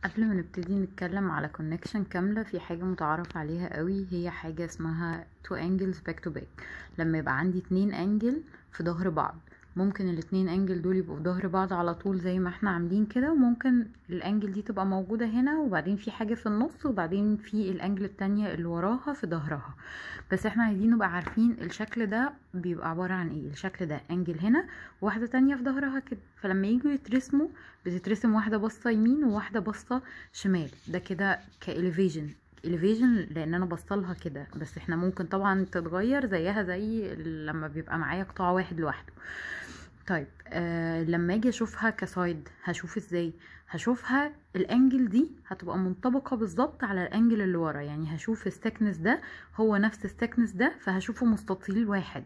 قبل ما نبتدي نتكلم على كونكشن كاملة في حاجة متعارف عليها قوي هي حاجة اسمها two angles back to back لما يبقى عندي اتنين انجل في ظهر بعض ممكن الاتنين انجل دول يبقوا في ظهر بعض على طول زي ما احنا عاملين كده وممكن الانجل دي تبقى موجودة هنا وبعدين في حاجة في النص وبعدين في الانجل التانية اللي وراها في ظهرها بس احنا عايزين نبقى عارفين الشكل ده بيبقى عبارة عن ايه الشكل ده انجل هنا وواحدة تانية في ظهرها كده فلما يجوا يترسموا بتترسم واحدة باصة يمين وواحدة باصة شمال ده كده كإليفيجن إليفيجن لان انا بصلها كده بس احنا ممكن طبعا تتغير زيها زي لما بيبقى معايا قطاع واحد لوحده طيب آه لما اجي اشوفها كسايد هشوف ازاي هشوفها الانجل دي هتبقى منطبقة بالظبط على الانجل اللي ورا يعني هشوف الستكنس ده هو نفس الستكنس ده فهشوفه مستطيل واحد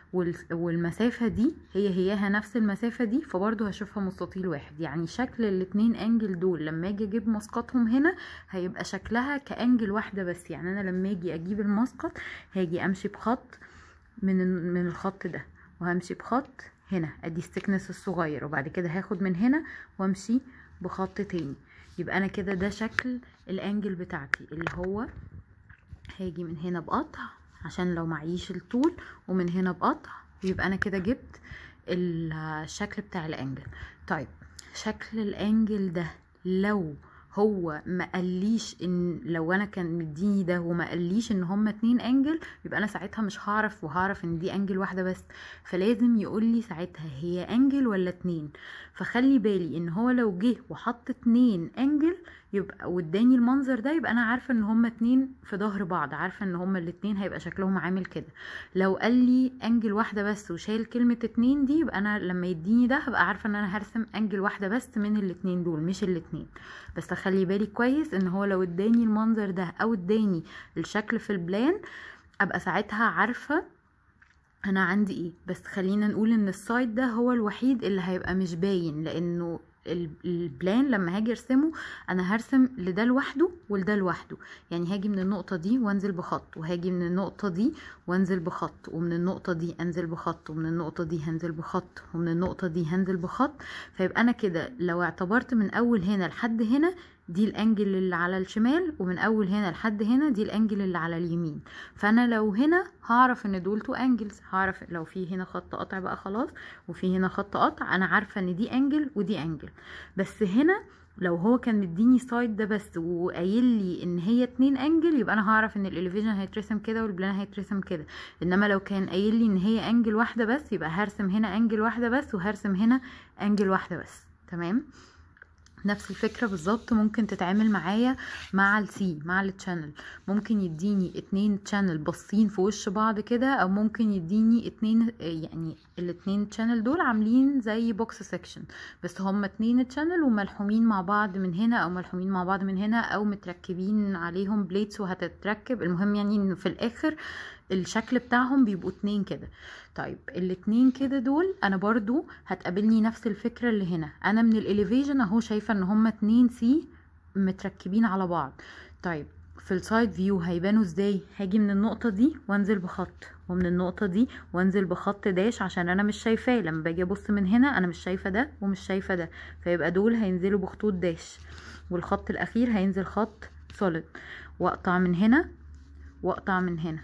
والمسافة دي هي هياها نفس المسافة دي فبرضه هشوفها مستطيل واحد يعني شكل الاتنين انجل دول لما اجي اجيب مسقطهم هنا هيبقى شكلها كانجل واحدة بس يعني انا لما اجي اجيب المسقط هاجي امشي بخط من من الخط ده وهمشي بخط هنا ادي السكنس الصغير وبعد كده هاخد من هنا وامشي بخط تاني يبقى انا كده ده شكل الانجل بتاعتي اللي هو هاجي من هنا بقطع عشان لو معيش الطول ومن هنا بقطع يبقى انا كده جبت الشكل بتاع الانجل طيب شكل الانجل ده لو هو ما قاليش ان لو انا كان مديني ده وما قاليش ان هما اتنين انجل يبقى انا ساعتها مش هعرف وهعرف ان دي انجل واحده بس فلازم يقول لي ساعتها هي انجل ولا اتنين فخلي بالي ان هو لو جه وحط اتنين انجل يبقى واداني المنظر ده يبقى انا عارفه ان هما اتنين في ظهر بعض عارفه ان هما الاتنين هيبقى شكلهم عامل كده لو قال لي انجل واحده بس وشايل كلمه اتنين دي يبقى انا لما يديني ده هبقى عارفه ان انا هرسم انجل واحده بس من الاتنين دول مش الاتنين بس خلي بالي كويس ان هو لو اداني المنظر ده او اداني الشكل في البلان ابقى ساعتها عارفه انا عندي ايه بس خلينا نقول ان السايد ده هو الوحيد اللي هيبقى مش باين لانه البلان لما هاجي ارسمه انا هرسم لده لوحده ولده لوحده يعني هاجي من النقطة دي وانزل بخط وهاجي من النقطة دي وانزل بخط ومن النقطة دي انزل بخط ومن النقطة دي هنزل بخط ومن النقطة دي هنزل بخط فيبقى انا كده لو اعتبرت من اول هنا لحد هنا دي الانجل اللي على الشمال ومن اول هنا لحد هنا دي الانجل اللي على اليمين فانا لو هنا هعرف ان دول تو انجلز هعرف لو في هنا خط قطع بقى خلاص وفي هنا خط قطع انا عارفه ان دي انجل ودي انجل بس هنا لو هو كان مديني سايد ده بس وقايل لي ان هي اتنين انجل يبقى انا هعرف ان الاليفيجن هيترسم كده والبلان هيترسم كده انما لو كان قايل لي ان هي انجل واحده بس يبقى هرسم هنا انجل واحده بس وهرسم هنا انجل واحده بس تمام نفس الفكرة بالظبط ممكن تتعامل معايا مع السي مع التشانل ممكن يديني اتنين تشانل باصين في وش بعض كده او ممكن يديني اتنين يعني الاتنين تشانل دول عاملين زي بوكس سيكشن بس هما اتنين تشانل وملحومين مع بعض من هنا او ملحومين مع بعض من هنا او متركبين عليهم بليتس وهتتركب المهم يعني ان في الاخر الشكل بتاعهم بيبقوا اتنين كده طيب الاتنين كده دول انا برضو هتقابلني نفس الفكرة اللي هنا انا من الاليفيجن اهو شايفة ان هما اتنين سي متركبين على بعض طيب في السايد فيو هيبانوا ازاي هاجي من النقطة دي وانزل بخط ومن النقطة دي وانزل بخط داش عشان انا مش شايفاه لما باجي ابص من هنا انا مش شايفة ده ومش شايفة ده فيبقى دول هينزلوا بخطوط داش والخط الاخير هينزل خط سوليد واقطع من هنا واقطع من هنا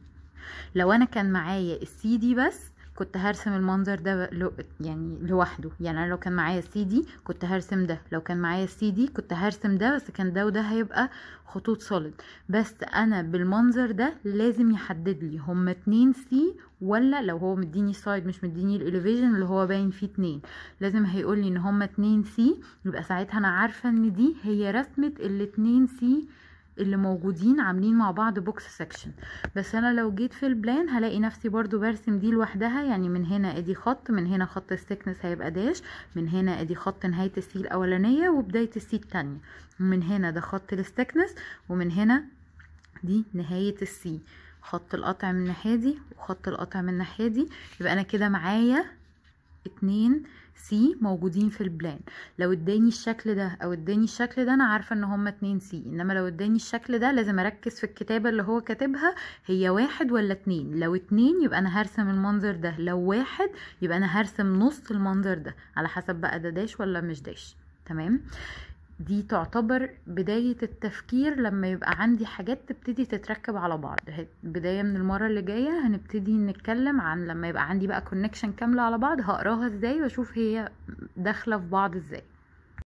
لو انا كان معايا السي دي بس كنت هرسم المنظر ده لو يعني لوحده يعني انا لو كان معايا السي دي كنت هرسم ده لو كان معايا السي دي كنت هرسم ده بس كان ده وده هيبقى خطوط سوليد بس انا بالمنظر ده لازم يحدد لي هما اتنين سي ولا لو هو مديني سايد مش مديني الاليفيجن اللي هو باين فيه اتنين لازم هيقول لي ان هما اتنين سي يبقى ساعتها انا عارفه ان دي هي رسمه الاتنين سي اللي موجودين عاملين مع بعض بوكس سكشن بس انا لو جيت في البلان هلاقي نفسي برضو برسم دي لوحدها يعني من هنا ادي خط من هنا خط السكنس هيبقى داش من هنا ادي خط نهاية السي الاولانية وبداية السي التانية من هنا ده خط الستكنس ومن هنا دي نهاية السي خط القطع من الناحية دي وخط القطع من الناحية دي يبقى انا كده معايا اتنين سي موجودين في البلان لو اداني الشكل ده او اداني الشكل ده انا عارفه ان هما اتنين سي انما لو اداني الشكل ده لازم اركز في الكتابه اللي هو كاتبها هي واحد ولا اتنين لو اتنين يبقى انا هرسم المنظر ده لو واحد يبقى انا هرسم نص المنظر ده على حسب بقى ده داش ولا مش داش تمام دي تعتبر بداية التفكير لما يبقى عندي حاجات تبتدي تتركب على بعض هت- بداية من المرة اللي جاية هنبتدي نتكلم عن لما يبقى عندي بقى كونكشن كاملة على بعض هقراها ازاي واشوف هي داخلة في بعض ازاي